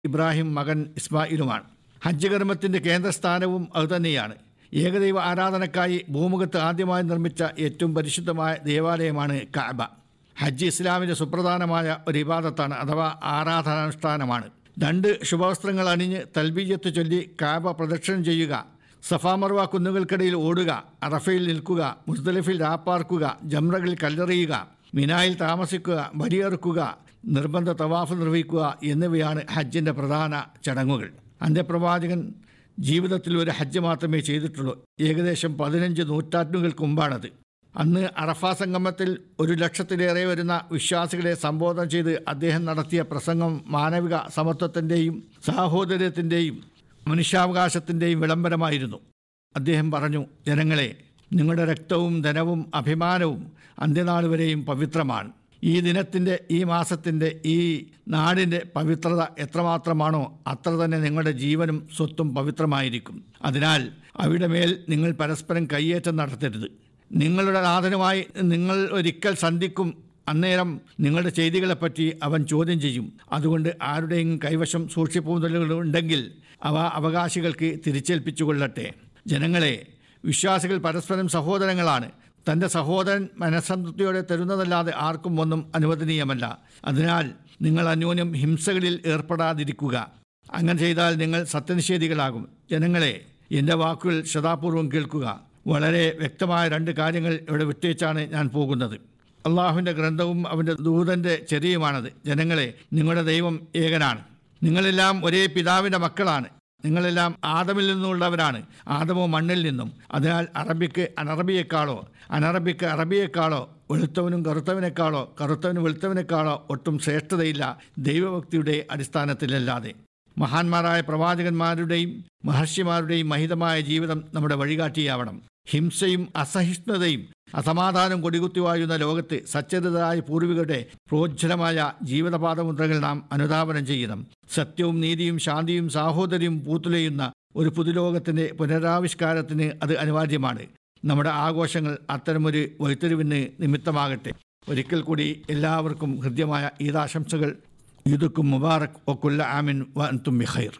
ഇബ്രാഹിം മകൻ ഇസ്മായിലുമാണ് ഹജ്ജ് കർമ്മത്തിന്റെ കേന്ദ്രസ്ഥാനവും അതുതന്നെയാണ് ഏകദൈവ ആരാധനക്കായി ഭൂമുഖത്ത് ആദ്യമായി നിർമ്മിച്ച ഏറ്റവും പരിശുദ്ധമായ ദേവാലയമാണ് കാബ ഹജ്ജ് ഇസ്ലാമിന്റെ സുപ്രധാനമായ ഒരു ഇബാദത്താണ് അഥവാ ആരാധനാനുഷ്ഠാനമാണ് രണ്ട് ശുഭവസ്ത്രങ്ങൾ അണിഞ്ഞ് തൽബീയത്ത് ചൊല്ലി കാബ പ്രദക്ഷിണം ചെയ്യുക സഫാമർവ കുന്നുകൾക്കിടയിൽ ഓടുക അറഫയിൽ നിൽക്കുക മുസ്ദലിഫിൽ രാപ്പാർക്കുക ജംറകളിൽ കല്ലെറിയുക മിനായിൽ താമസിക്കുക ബലിയെറുക്കുക നിർബന്ധ തവാഫ് നിർവഹിക്കുക എന്നിവയാണ് ഹജ്ജിന്റെ പ്രധാന ചടങ്ങുകൾ അന്ത്യപ്രവാചകൻ ജീവിതത്തിൽ ഒരു ഹജ്ജ് മാത്രമേ ചെയ്തിട്ടുള്ളൂ ഏകദേശം പതിനഞ്ച് നൂറ്റാണ്ടുകൾക്ക് മുമ്പാണത് അന്ന് അറഫ സംഗമത്തിൽ ഒരു ലക്ഷത്തിലേറെ വരുന്ന വിശ്വാസികളെ സംബോധന ചെയ്ത് അദ്ദേഹം നടത്തിയ പ്രസംഗം മാനവിക സമത്വത്തിൻ്റെയും സാഹോദര്യത്തിൻ്റെയും മനുഷ്യാവകാശത്തിൻ്റെയും വിളംബരമായിരുന്നു അദ്ദേഹം പറഞ്ഞു ജനങ്ങളെ നിങ്ങളുടെ രക്തവും ധനവും അഭിമാനവും അന്ത്യനാൾ വരെയും പവിത്രമാണ് ഈ ദിനത്തിൻ്റെ ഈ മാസത്തിൻ്റെ ഈ നാടിൻ്റെ പവിത്രത എത്രമാത്രമാണോ അത്ര തന്നെ നിങ്ങളുടെ ജീവനും സ്വത്തും പവിത്രമായിരിക്കും അതിനാൽ അവിടെ മേൽ നിങ്ങൾ പരസ്പരം കയ്യേറ്റം നടത്തരുത് നിങ്ങളുടെ നാഥനുമായി നിങ്ങൾ ഒരിക്കൽ സന്ധിക്കും അന്നേരം നിങ്ങളുടെ ചെയ്തികളെപ്പറ്റി അവൻ ചോദ്യം ചെയ്യും അതുകൊണ്ട് ആരുടെയും കൈവശം സൂക്ഷിപ്പുതലുകൾ ഉണ്ടെങ്കിൽ അവ അവകാശികൾക്ക് തിരിച്ചേൽപ്പിച്ചു കൊള്ളട്ടെ ജനങ്ങളെ വിശ്വാസികൾ പരസ്പരം സഹോദരങ്ങളാണ് തൻ്റെ സഹോദരൻ മനസ്സംതൃപ്തിയോടെ തരുന്നതല്ലാതെ ആർക്കും ഒന്നും അനുവദനീയമല്ല അതിനാൽ നിങ്ങൾ അന്യോന്യം ഹിംസകളിൽ ഏർപ്പെടാതിരിക്കുക അങ്ങനെ ചെയ്താൽ നിങ്ങൾ സത്യനിഷേധികളാകും ജനങ്ങളെ എൻ്റെ വാക്കുകൾ ശ്രദ്ധാപൂർവം കേൾക്കുക വളരെ വ്യക്തമായ രണ്ട് കാര്യങ്ങൾ ഇവിടെ വിട്ടേച്ചാണ് ഞാൻ പോകുന്നത് അള്ളാഹുവിൻ്റെ ഗ്രന്ഥവും അവൻ്റെ ദൂതൻ്റെ ചെറിയുമാണത് ജനങ്ങളെ നിങ്ങളുടെ ദൈവം ഏകനാണ് നിങ്ങളെല്ലാം ഒരേ പിതാവിൻ്റെ മക്കളാണ് നിങ്ങളെല്ലാം ആദമിൽ നിന്നുള്ളവരാണ് ആദമോ മണ്ണിൽ നിന്നും അതിനാൽ അറബിക്ക് അനറബിയേക്കാളോ അനറബിക്ക് അറബിയേക്കാളോ വെളുത്തവനും കറുത്തവനേക്കാളോ കറുത്തവനും വെളുത്തവനേക്കാളോ ഒട്ടും ശ്രേഷ്ഠതയില്ല ദൈവഭക്തിയുടെ അടിസ്ഥാനത്തിലല്ലാതെ മഹാന്മാരായ പ്രവാചകന്മാരുടെയും മഹർഷിമാരുടെയും മഹിതമായ ജീവിതം നമ്മുടെ വഴികാട്ടിയാവണം ഹിംസയും അസഹിഷ്ണുതയും അസമാധാനം കൊടികുത്തിവായുന്ന ലോകത്ത് സച്ചരിതരായ പൂർവികരുടെ പ്രോജ്വലമായ ജീവിതപാതമുദ്രകൾ നാം അനുധാവനം ചെയ്യണം സത്യവും നീതിയും ശാന്തിയും സാഹോദര്യവും പൂത്തുലയുന്ന ഒരു പുതുലോകത്തിന്റെ പുനരാവിഷ്കാരത്തിന് അത് അനിവാര്യമാണ് നമ്മുടെ ആഘോഷങ്ങൾ അത്തരമൊരു വൈത്തരിവിന് നിമിത്തമാകട്ടെ ഒരിക്കൽ കൂടി എല്ലാവർക്കും ഹൃദ്യമായ ഈദാശംസകൾ ഈദുക്കും മുബാറക് ഒക്കുല്ല ആമിൻ വ അൻതും ബിഖൈർ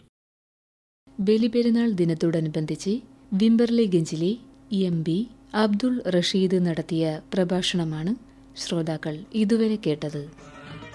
ബലിപെരുന്നാൾ ദിനത്തോടനുബന്ധിച്ച് വിംബർലി ഗഞ്ചിലെ എം ബി അബ്ദുൾ റഷീദ് നടത്തിയ പ്രഭാഷണമാണ് ശ്രോതാക്കൾ ഇതുവരെ കേട്ടത്